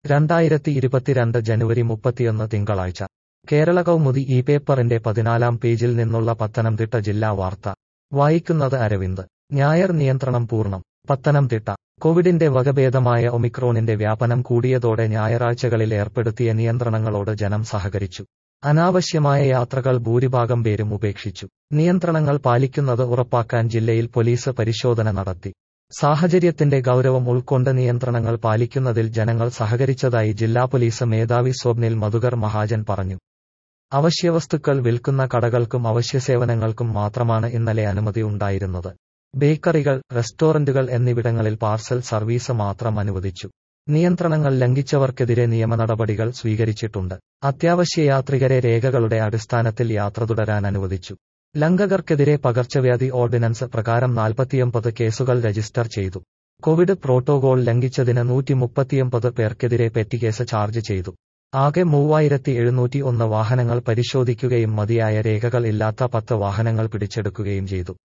രണ്ടായിരത്തി ഇരുപത്തിരണ്ട് ജനുവരി മുപ്പത്തിയൊന്ന് തിങ്കളാഴ്ച കേരള കൗമുദി ഈ പേപ്പറിന്റെ പതിനാലാം പേജിൽ നിന്നുള്ള പത്തനംതിട്ട ജില്ലാ വാർത്ത വായിക്കുന്നത് അരവിന്ദ് ഞായർ നിയന്ത്രണം പൂർണ്ണം പത്തനംതിട്ട കോവിഡിന്റെ വകഭേദമായ ഒമിക്രോണിന്റെ വ്യാപനം കൂടിയതോടെ ഞായറാഴ്ചകളിൽ ഏർപ്പെടുത്തിയ നിയന്ത്രണങ്ങളോട് ജനം സഹകരിച്ചു അനാവശ്യമായ യാത്രകൾ ഭൂരിഭാഗം പേരും ഉപേക്ഷിച്ചു നിയന്ത്രണങ്ങൾ പാലിക്കുന്നത് ഉറപ്പാക്കാൻ ജില്ലയിൽ പോലീസ് പരിശോധന നടത്തി സാഹചര്യത്തിന്റെ ഗൗരവം ഉൾക്കൊണ്ട് നിയന്ത്രണങ്ങൾ പാലിക്കുന്നതിൽ ജനങ്ങൾ സഹകരിച്ചതായി ജില്ലാ പോലീസ് മേധാവി സ്വപ്നിൽ മധുകർ മഹാജൻ പറഞ്ഞു അവശ്യവസ്തുക്കൾ വിൽക്കുന്ന കടകൾക്കും അവശ്യസേവനങ്ങൾക്കും മാത്രമാണ് ഇന്നലെ അനുമതി ഉണ്ടായിരുന്നത് ബേക്കറികൾ റെസ്റ്റോറന്റുകൾ എന്നിവിടങ്ങളിൽ പാർസൽ സർവീസ് മാത്രം അനുവദിച്ചു നിയന്ത്രണങ്ങൾ ലംഘിച്ചവർക്കെതിരെ നിയമ നടപടികൾ സ്വീകരിച്ചിട്ടുണ്ട് അത്യാവശ്യ യാത്രികരെ രേഖകളുടെ അടിസ്ഥാനത്തിൽ യാത്ര തുടരാൻ അനുവദിച്ചു ലംഘകർക്കെതിരെ പകർച്ചവ്യാധി ഓർഡിനൻസ് പ്രകാരം നാൽപ്പത്തിയൊമ്പത് കേസുകൾ രജിസ്റ്റർ ചെയ്തു കോവിഡ് പ്രോട്ടോകോൾ ലംഘിച്ചതിന് നൂറ്റി മുപ്പത്തിയൊമ്പത് പേർക്കെതിരെ പെറ്റിക്കേസ് ചാർജ് ചെയ്തു ആകെ മൂവായിരത്തി എഴുന്നൂറ്റി ഒന്ന് വാഹനങ്ങൾ പരിശോധിക്കുകയും മതിയായ രേഖകൾ ഇല്ലാത്ത പത്ത് വാഹനങ്ങൾ പിടിച്ചെടുക്കുകയും ചെയ്തു